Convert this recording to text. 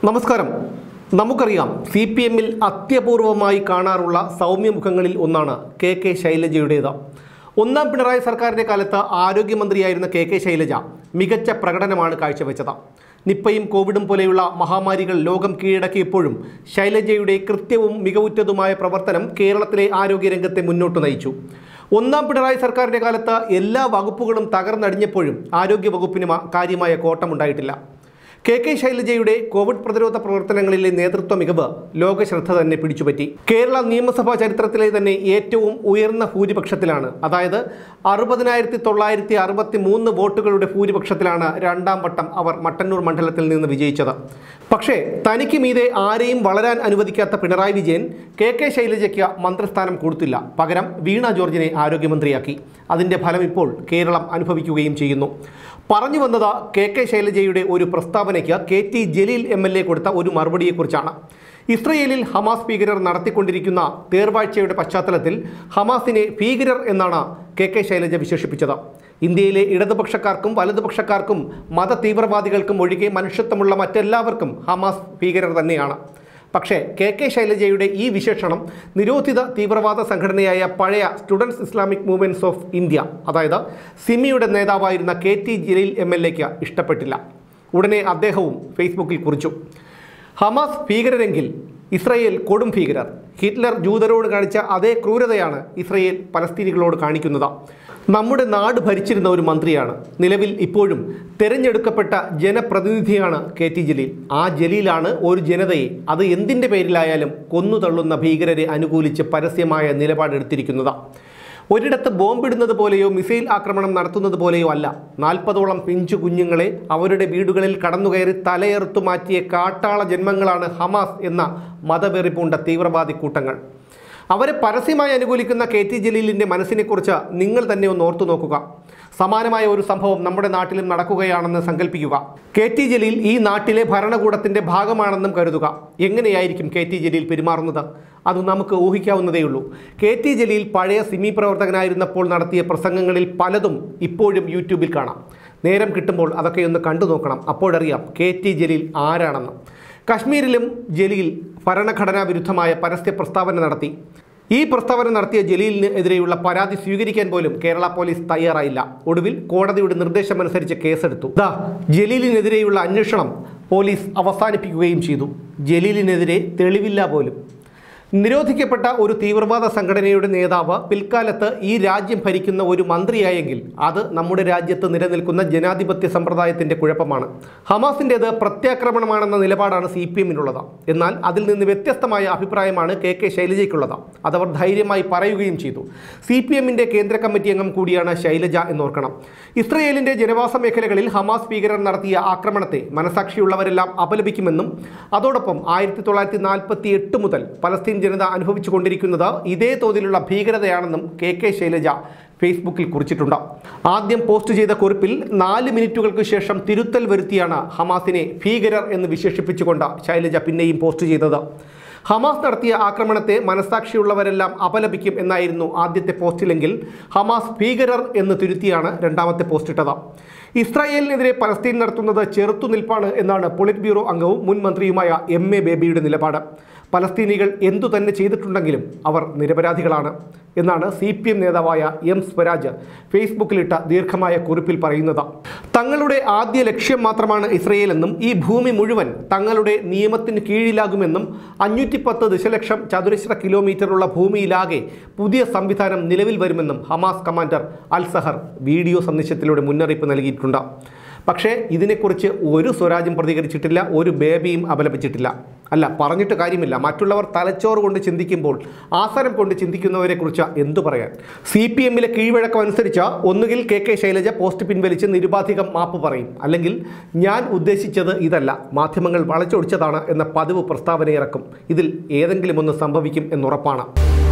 നമസ്കാരം നമുക്കറിയാം C P എമ്മിൽ അത്യപൂർവമായി കാണാറുള്ള സൗമ്യമുഖങ്ങളിൽ ഒന്നാണ് കെ കെ ശൈലജയുടേത് ഒന്നാം പിണറായി സർക്കാരിൻ്റെ കാലത്ത് ആരോഗ്യമന്ത്രിയായിരുന്ന കെ കെ ശൈലജ മികച്ച പ്രകടനമാണ് കാഴ്ചവെച്ചത് നിപ്പയും കോവിഡും പോലെയുള്ള മഹാമാരികൾ ലോകം കീഴടക്കിയപ്പോഴും ശൈലജയുടെ കൃത്യവും മികവുറ്റതുമായ പ്രവർത്തനം കേരളത്തിലെ ആരോഗ്യരംഗത്തെ മുന്നോട്ട് നയിച്ചു ഒന്നാം പിണറായി സർക്കാരിൻ്റെ കാലത്ത് എല്ലാ വകുപ്പുകളും തകർന്നടിഞ്ഞപ്പോഴും ആരോഗ്യ വകുപ്പിന് മ- കാര്യമായ കോട്ടമുണ്ടായിട്ടില്ല കെ കെ ശൈലജയുടെ കോവിഡ് പ്രതിരോധ പ്രവർത്തനങ്ങളിലെ നേതൃത്വ മികവ് ലോകശ്രദ്ധ തന്നെ പിടിച്ചുപറ്റി കേരള നിയമസഭാ ചരിത്രത്തിലെ തന്നെ ഏറ്റവും ഉയർന്ന ഭൂരിപക്ഷത്തിലാണ് അതായത് അറുപതിനായിരത്തി തൊള്ളായിരത്തി അറുപത്തി മൂന്ന് വോട്ടുകളുടെ ഭൂരിപക്ഷത്തിലാണ് രണ്ടാം വട്ടം അവർ മട്ടന്നൂർ മണ്ഡലത്തിൽ നിന്ന് വിജയിച്ചത് പക്ഷേ തനിക്ക് മീതെ ആരെയും വളരാൻ അനുവദിക്കാത്ത പിണറായി വിജയൻ കെ കെ ശൈലജയ്ക്ക് മന്ത്രിസ്ഥാനം കൊടുത്തില്ല പകരം വീണ ജോർജിനെ ആരോഗ്യമന്ത്രിയാക്കി അതിൻ്റെ ഫലം ഇപ്പോൾ കേരളം അനുഭവിക്കുകയും ചെയ്യുന്നു പറഞ്ഞു വന്നത് കെ കെ ശൈലജയുടെ ഒരു പ്രസ്താവനയ്ക്ക് K T Jaleel M L A കൊടുത്ത ഒരു മറുപടിയെക്കുറിച്ചാണ് ഇസ്രയേലിൽ ഹമാസ് ഭീകരർ നടത്തിക്കൊണ്ടിരിക്കുന്ന തേർവാഴ്ചയുടെ പശ്ചാത്തലത്തിൽ ഹമാസിനെ ഭീകരർ എന്നാണ് കെ കെ ശൈലജ വിശേഷിപ്പിച്ചത് ഇന്ത്യയിലെ ഇടതുപക്ഷക്കാർക്കും വലതുപക്ഷക്കാർക്കും മത തീവ്രവാദികൾക്കും ഒഴികെ മനുഷ്യത്വമുള്ള മറ്റെല്ലാവർക്കും ഹമാസ് ഭീകരർ തന്നെയാണ് പക്ഷേ കെ കെ ശൈലജയുടെ ഈ വിശേഷണം നിരോധിത തീവ്രവാദ സംഘടനയായ പഴയ students Islamic movements of India അതായത് സിമിയുടെ നേതാവായിരുന്ന കെ ടി ജലീൽ എം എൽ എക്ക് ഇഷ്ടപ്പെട്ടില്ല ഉടനെ അദ്ദേഹവും ഫേസ്ബുക്കിൽ കുറിച്ചു ഹമാസ് ഭീകരരെങ്കിൽ ഇസ്രയേൽ കൊടും ഭീകരർ ഹിറ്റ്ലർ ജൂതരോട് കാണിച്ച അതേ ക്രൂരതയാണ് ഇസ്രയേൽ പലസ്തീനികളോട് കാണിക്കുന്നത് നമ്മുടെ നാട് ഭരിച്ചിരുന്ന ഒരു മന്ത്രിയാണ് നിലവിൽ ഇപ്പോഴും തെരഞ്ഞെടുക്കപ്പെട്ട ജനപ്രതിനിധിയാണ് കെ ടി ജലീൽ ആ ജലീലാണ് ഒരു ജനതയെ അത് എന്തിൻ്റെ പേരിലായാലും കൊന്നു തള്ളുന്ന ഭീകരരെ അനുകൂലിച്ച് പരസ്യമായ നിലപാടെടുത്തിരിക്കുന്നത് ഒരിടത്ത് ബോംബിടുന്നത് പോലെയോ മിസൈൽ ആക്രമണം നടത്തുന്നത് പോലെയോ അല്ല നാൽപ്പതോളം പിഞ്ചു കുഞ്ഞുങ്ങളെ അവരുടെ വീടുകളിൽ കടന്നുകയറി തലയെറുത്തു മാറ്റിയ കാട്ടാള ജന്മങ്ങളാണ് ഹമാസ് എന്ന മതവെറിപ്പൂണ്ട തീവ്രവാദി കൂട്ടങ്ങൾ അവരെ പരസ്യമായി അനുകൂലിക്കുന്ന കെ ടി ജലീലിൻ്റെ മനസ്സിനെക്കുറിച്ച് നിങ്ങൾ തന്നെ ഒന്ന് ഓർത്തു നോക്കുക സമാനമായ ഒരു സംഭവം നമ്മുടെ നാട്ടിലും നടക്കുകയാണെന്ന് സങ്കല്പിക്കുക കെ ടി ജലീൽ ഈ നാട്ടിലെ ഭരണകൂടത്തിൻ്റെ ഭാഗമാണെന്നും കരുതുക എങ്ങനെയായിരിക്കും കെ ടി ജലീൽ പെരുമാറുന്നത് അത് നമുക്ക് ഊഹിക്കാവുന്നതേയുള്ളൂ കെ ടി ജലീൽ പഴയ സിമി പ്രവർത്തകനായിരുന്നപ്പോൾ നടത്തിയ പ്രസംഗങ്ങളിൽ പലതും ഇപ്പോഴും യൂട്യൂബിൽ കാണാം നേരം കിട്ടുമ്പോൾ അതൊക്കെ ഒന്ന് കണ്ടു നോക്കണം അപ്പോഴറിയാം കെ ടി ജലീൽ ആരാണെന്ന് കശ്മീരിലും ജലീൽ ഭരണഘടനാ വിരുദ്ധമായ പരസ്യ പ്രസ്താവന നടത്തി ഈ പ്രസ്താവന നടത്തിയ ജലീലിന് എതിരെയുള്ള പരാതി സ്വീകരിക്കാൻ പോലും കേരള പോലീസ് തയ്യാറായില്ല ഒടുവിൽ കോടതിയുടെ നിർദ്ദേശമനുസരിച്ച് കേസെടുത്തു ദാ ജലീലിനെതിരെയുള്ള അന്വേഷണം പോലീസ് അവസാനിപ്പിക്കുകയും ചെയ്തു ജലീലിനെതിരെ തെളിവില്ല പോലും നിരോധിക്കപ്പെട്ട ഒരു തീവ്രവാദ സംഘടനയുടെ നേതാവ് പിൽക്കാലത്ത് ഈ രാജ്യം ഭരിക്കുന്ന ഒരു മന്ത്രിയായെങ്കിൽ അത് നമ്മുടെ രാജ്യത്ത് നിലനിൽക്കുന്ന ജനാധിപത്യ സമ്പ്രദായത്തിന്റെ കുഴപ്പമാണ് ഹമാസിൻ്റേത് പ്രത്യാക്രമണമാണെന്ന നിലപാടാണ് സി പി എമ്മിനുള്ളത് എന്നാൽ അതിൽ നിന്ന് വ്യത്യസ്തമായ അഭിപ്രായമാണ് കെ കെ ശൈലജയ്ക്കുള്ളത് അതവർ ധൈര്യമായി പറയുകയും ചെയ്തു സി പി എമ്മിൻ്റെ കേന്ദ്ര കമ്മിറ്റി അംഗം കൂടിയാണ് ശൈലജ എന്നോർക്കണം ഇസ്രയേലിൻ്റെ ജനവാസ മേഖലകളിൽ ഹമാസ് ഭീകരർ നടത്തിയ ആക്രമണത്തെ മനസാക്ഷിയുള്ളവരെല്ലാം അപലപിക്കുമെന്നും അതോടൊപ്പം ആയിരത്തി തൊള്ളായിരത്തി നാൽപ്പത്തി എട്ട് മുതൽ പലസ്തീൻ ജനത അനുഭവിച്ചു കൊണ്ടിരിക്കുന്നത് ഇതേ തോതിലുള്ള ഭീകരതയാണെന്നും കെ കെ ശൈലജ ഫേസ്ബുക്കിൽ കുറിച്ചിട്ടുണ്ട് ആദ്യം പോസ്റ്റ് ചെയ്ത കുറിപ്പിൽ നാല് മിനിറ്റുകൾക്ക് ശേഷം തിരുത്തൽ വരുത്തിയാണ് ഹമാസിനെ ഭീകരർ എന്ന് വിശേഷിപ്പിച്ചുകൊണ്ട് ശൈലജ പിന്നെയും പോസ്റ്റ് ചെയ്തത് ഹമാസ് നടത്തിയ ആക്രമണത്തെ മനസാക്ഷിയുള്ളവരെല്ലാം അപലപിക്കും എന്നായിരുന്നു ആദ്യത്തെ പോസ്റ്റിലെങ്കിൽ ഹമാസ് ഭീകരർ എന്ന് തിരുത്തിയാണ് രണ്ടാമത്തെ പോസ്റ്റ് ഇട്ടത് ഇസ്രായേലിനെതിരെ പലസ്തീൻ നടത്തുന്നത് ചെറുത്തുനിൽപ്പാണ് എന്നാണ് പൊളിറ്റ് ബ്യൂറോ അംഗവും മുൻ മന്ത്രിയുമായ എം എ ബേബിയുടെ നിലപാട് പലസ്തീനികൾ എന്തു തന്നെ ചെയ്തിട്ടുണ്ടെങ്കിലും അവർ നിരപരാധികളാണ് എന്നാണ് സി പി എം നേതാവായ എം സ്വരാജ് ഫേസ്ബുക്കിലിട്ട ദീർഘമായ കുറിപ്പിൽ പറയുന്നത് തങ്ങളുടെ ആദ്യ ലക്ഷ്യം മാത്രമാണ് ഇസ്രയേലെന്നും ഈ ഭൂമി മുഴുവൻ തങ്ങളുടെ നിയമത്തിന് കീഴിലാകുമെന്നും അഞ്ഞൂറ്റി പത്ത് ദശലക്ഷം ചതുരശ്ര കിലോമീറ്ററുള്ള ഭൂമിയിലാകെ പുതിയ സംവിധാനം നിലവിൽ വരുമെന്നും Hamas commander Al Sahar video സന്ദേശത്തിലൂടെ മുന്നറിയിപ്പ് നൽകിയിട്ടുണ്ട് പക്ഷേ ഇതിനെക്കുറിച്ച് ഒരു സ്വരാജ്യം പ്രതികരിച്ചിട്ടില്ല ഒരു ബേബിയും അപലപിച്ചിട്ടില്ല അല്ല പറഞ്ഞിട്ട് കാര്യമില്ല മറ്റുള്ളവർ തലച്ചോറ് കൊണ്ട് ചിന്തിക്കുമ്പോൾ ആസനം കൊണ്ട് ചിന്തിക്കുന്നവരെക്കുറിച്ച് എന്തു പറയാൻ സി പി എമ്മിലെ കീഴ്വഴക്കം അനുസരിച്ച് ഒന്നുകിൽ കെ കെ ശൈലജ പോസ്റ്റ് പിൻവലിച്ച് നിരുപാധികം മാപ്പ് പറയും അല്ലെങ്കിൽ ഞാൻ ഉദ്ദേശിച്ചത് ഇതല്ല മാധ്യമങ്ങൾ വളച്ചൊടിച്ചതാണ് എന്ന പതിവ് പ്രസ്താവന ഇറക്കും ഇതിൽ ഏതെങ്കിലും ഒന്ന് സംഭവിക്കും എന്നുറപ്പാണ്